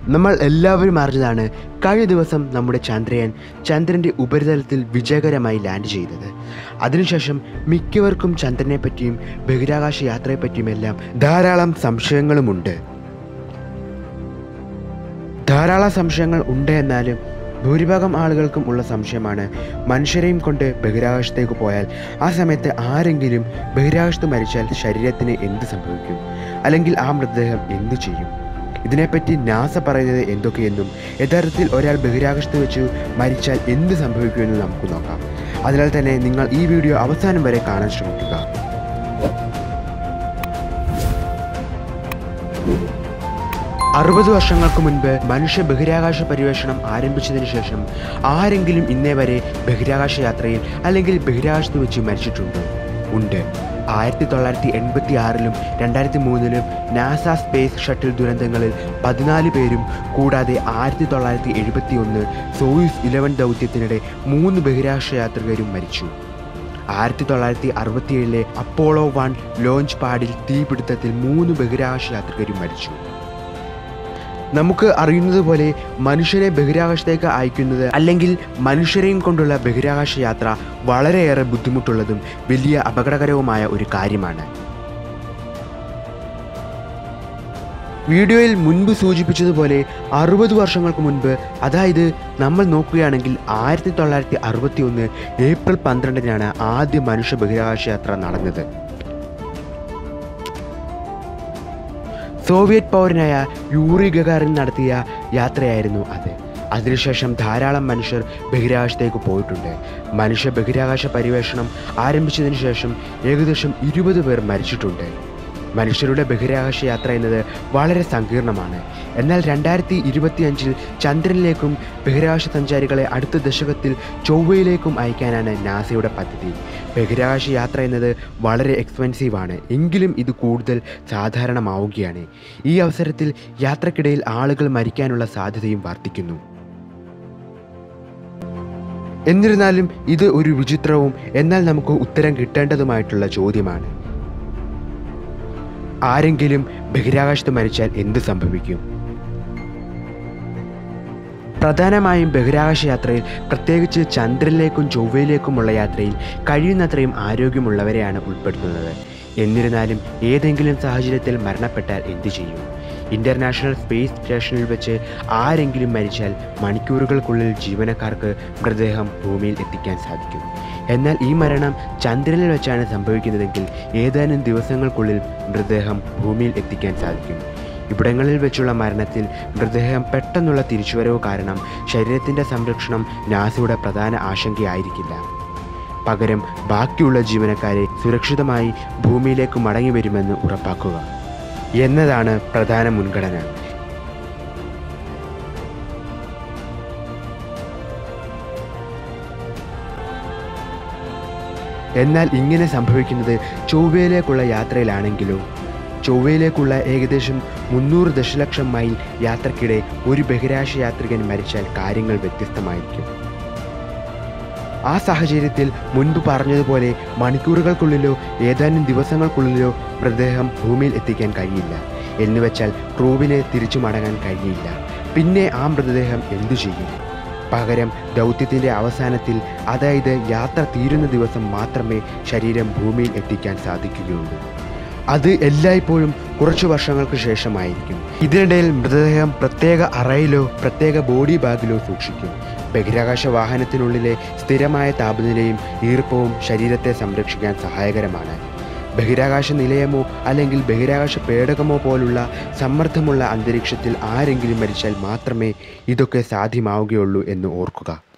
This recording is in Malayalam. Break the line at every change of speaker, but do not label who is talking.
നമ്മൾ എല്ലാവരും അറിഞ്ഞതാണ് കഴിഞ്ഞ ദിവസം നമ്മുടെ ചന്ദ്രയാൻ ചന്ദ്രൻ്റെ ഉപരിതലത്തിൽ വിജയകരമായി ലാൻഡ് ചെയ്തത് അതിനുശേഷം മിക്കവർക്കും ചന്ദ്രനെ പറ്റിയും ബഹിരാകാശ യാത്രയെപ്പറ്റിയുമെല്ലാം ധാരാളം സംശയങ്ങളുമുണ്ട് ധാരാളം സംശയങ്ങൾ ഉണ്ട് എന്നാലും ഭൂരിഭാഗം ആളുകൾക്കും ഉള്ള സംശയമാണ് മനുഷ്യരെയും കൊണ്ട് ബഹിരാകാശത്തേക്ക് പോയാൽ ആ സമയത്ത് ആരെങ്കിലും ബഹിരാകാശത്ത് മരിച്ചാൽ ശരീരത്തിന് എന്ത് സംഭവിക്കും അല്ലെങ്കിൽ ആ മൃതദേഹം എന്തു ചെയ്യും ഇതിനെപ്പറ്റി നാസ പറയുന്നത് എന്തൊക്കെയെന്നും യഥാർത്ഥത്തിൽ ഒരാൾ ബഹിരാകാശത്ത് വെച്ച് മരിച്ചാൽ എന്ത് സംഭവിക്കുമെന്ന് നമുക്ക് നോക്കാം അതിനാൽ തന്നെ നിങ്ങൾ ഈ വീഡിയോ അവസാനം വരെ കാണാൻ ശ്രമിക്കുക അറുപത് വർഷങ്ങൾക്ക് മുൻപ് മനുഷ്യ ബഹിരാകാശ പര്യവേഷണം ആരംഭിച്ചതിന് ശേഷം ആരെങ്കിലും ഇന്നേ വരെ ബഹിരാകാശ യാത്രയിൽ അല്ലെങ്കിൽ ബഹിരാകാശത്ത് വെച്ച് മരിച്ചിട്ടുണ്ടോ ഉണ്ട് ആയിരത്തി തൊള്ളായിരത്തി എൺപത്തി ആറിലും രണ്ടായിരത്തി മൂന്നിലും നാസ സ്പേസ് ഷട്ടിൽ ദുരന്തങ്ങളിൽ പതിനാല് പേരും കൂടാതെ ആയിരത്തി തൊള്ളായിരത്തി എഴുപത്തി ഒന്ന് സോയൂസ് ഇലവൻ ദൗത്യത്തിനിടെ മൂന്ന് ബഹിരാകാശ യാത്രികരും മരിച്ചു ആയിരത്തി തൊള്ളായിരത്തി അറുപത്തിയേഴിലെ അപ്പോളോ വൺ ലോഞ്ച് പാഡിൽ തീപിടുത്തത്തിൽ മൂന്ന് ബഹിരാകാശ യാത്രികരും മരിച്ചു നമുക്ക് അറിയുന്നത് പോലെ മനുഷ്യരെ ബഹിരാകാശത്തേക്ക് അയക്കുന്നത് അല്ലെങ്കിൽ മനുഷ്യരെയും കൊണ്ടുള്ള ബഹിരാകാശ യാത്ര വളരെയേറെ ബുദ്ധിമുട്ടുള്ളതും വലിയ അപകടകരവുമായ ഒരു കാര്യമാണ് വീഡിയോയിൽ മുൻപ് സൂചിപ്പിച്ചതുപോലെ അറുപത് വർഷങ്ങൾക്ക് മുൻപ് അതായത് നമ്മൾ നോക്കുകയാണെങ്കിൽ ആയിരത്തി തൊള്ളായിരത്തി അറുപത്തി ഒന്ന് ഏപ്രിൽ പന്ത്രണ്ടിനാണ് ആദ്യ മനുഷ്യ ബഹിരാകാശ യാത്ര നടന്നത് സോവിയറ്റ് പൗരനായ യൂറി ഗഗാറിൻ നടത്തിയ യാത്രയായിരുന്നു അത് അതിനുശേഷം ധാരാളം മനുഷ്യർ ബഹിരാകാശത്തേക്ക് പോയിട്ടുണ്ട് മനുഷ്യ ബഹിരാകാശ പര്യവേഷണം ആരംഭിച്ചതിന് ശേഷം ഏകദേശം ഇരുപത് പേർ മരിച്ചിട്ടുണ്ട് മനുഷ്യരുടെ ബഹിരാകാശ യാത്ര എന്നത് വളരെ സങ്കീർണമാണ് എന്നാൽ രണ്ടായിരത്തി ഇരുപത്തിയഞ്ചിൽ ചന്ദ്രനിലേക്കും ബഹിരാകാശ സഞ്ചാരികളെ അടുത്ത ദശകത്തിൽ ചൊവ്വയിലേക്കും അയക്കാനാണ് നാസയുടെ പദ്ധതി ബഹിരാകാശ യാത്ര എന്നത് വളരെ എക്സ്പെൻസീവ് ആണ് എങ്കിലും ഇത് കൂടുതൽ സാധാരണമാവുകയാണ് ഈ അവസരത്തിൽ യാത്രക്കിടയിൽ ആളുകൾ മരിക്കാനുള്ള സാധ്യതയും വർദ്ധിക്കുന്നു എന്നിരുന്നാലും ഇത് ഒരു വിചിത്രവും എന്നാൽ നമുക്ക് ഉത്തരം കിട്ടേണ്ടതുമായിട്ടുള്ള ചോദ്യമാണ് ആരെങ്കിലും ബഹിരാകാശത്ത് മരിച്ചാൽ എന്ത് സംഭവിക്കും പ്രധാനമായും ബഹിരാകാശ യാത്രയിൽ പ്രത്യേകിച്ച് ചന്ദ്രനിലേക്കും ചൊവ്വയിലേക്കുമുള്ള യാത്രയിൽ കഴിയുന്നത്രയും ആരോഗ്യമുള്ളവരെയാണ് ഉൾപ്പെടുത്തുന്നത് എന്നിരുന്നാലും ഏതെങ്കിലും സാഹചര്യത്തിൽ മരണപ്പെട്ടാൽ എന്തു ചെയ്യും ഇൻ്റർനാഷണൽ സ്പേസ് സ്റ്റേഷനിൽ വെച്ച് ആരെങ്കിലും മരിച്ചാൽ മണിക്കൂറുകൾക്കുള്ളിൽ ജീവനക്കാർക്ക് മൃതദേഹം ഭൂമിയിൽ എത്തിക്കാൻ സാധിക്കും എന്നാൽ ഈ മരണം ചന്ദ്രനിൽ വെച്ചാണ് സംഭവിക്കുന്നതെങ്കിൽ ഏതാനും ദിവസങ്ങൾക്കുള്ളിൽ മൃതദേഹം ഭൂമിയിൽ എത്തിക്കാൻ സാധിക്കും ഇവിടങ്ങളിൽ വെച്ചുള്ള മരണത്തിൽ മൃതദേഹം പെട്ടെന്നുള്ള തിരിച്ചുവരവ് കാരണം ശരീരത്തിൻ്റെ സംരക്ഷണം നാസയുടെ പ്രധാന ആശങ്കയായിരിക്കില്ല പകരം ബാക്കിയുള്ള ജീവനക്കാരെ സുരക്ഷിതമായി ഭൂമിയിലേക്ക് മടങ്ങി വരുമെന്ന് ഉറപ്പാക്കുക എന്നതാണ് പ്രധാന മുൻഗണന എന്നാൽ ഇങ്ങനെ സംഭവിക്കുന്നത് ചൊവ്വയിലേക്കുള്ള യാത്രയിലാണെങ്കിലോ ചൊവ്വയിലേക്കുള്ള ഏകദേശം മുന്നൂറ് ദശലക്ഷം മൈൽ യാത്രക്കിടെ ഒരു ബഹിരാകാശ യാത്രികൻ മരിച്ചാൽ കാര്യങ്ങൾ വ്യത്യസ്തമായിരിക്കും ആ സാഹചര്യത്തിൽ മുൻപ് പറഞ്ഞതുപോലെ മണിക്കൂറുകൾക്കുള്ളിലോ ഏതാനും ദിവസങ്ങൾക്കുള്ളിലോ മൃതദേഹം ഭൂമിയിൽ എത്തിക്കാൻ കഴിയില്ല എന്നുവെച്ചാൽ ക്രൂവിന് തിരിച്ചു മടങ്ങാൻ കഴിയില്ല പിന്നെ ആ മൃതദേഹം എന്തു ചെയ്യും പകരം ദൗത്യത്തിൻ്റെ അവസാനത്തിൽ അതായത് യാത്ര തീരുന്ന ദിവസം മാത്രമേ ശരീരം ഭൂമിയിൽ എത്തിക്കാൻ സാധിക്കുകയുള്ളൂ അത് എല്ലായ്പ്പോഴും കുറച്ചു വർഷങ്ങൾക്ക് ശേഷമായിരിക്കും ഇതിനിടയിൽ മൃതദേഹം പ്രത്യേക അറയിലോ പ്രത്യേക ബോഡി ബാഗിലോ സൂക്ഷിക്കും ബഹിരാകാശ വാഹനത്തിനുള്ളിലെ സ്ഥിരമായ താപനിലയും ഈർപ്പവും ശരീരത്തെ സംരക്ഷിക്കാൻ സഹായകരമാണ് ബഹിരാകാശ നിലയമോ അല്ലെങ്കിൽ ബഹിരാകാശ പേടകമോ പോലുള്ള സമ്മർദ്ദമുള്ള അന്തരീക്ഷത്തിൽ ആരെങ്കിലും മരിച്ചാൽ മാത്രമേ ഇതൊക്കെ സാധ്യമാവുകയുള്ളൂ എന്ന് ഓർക്കുക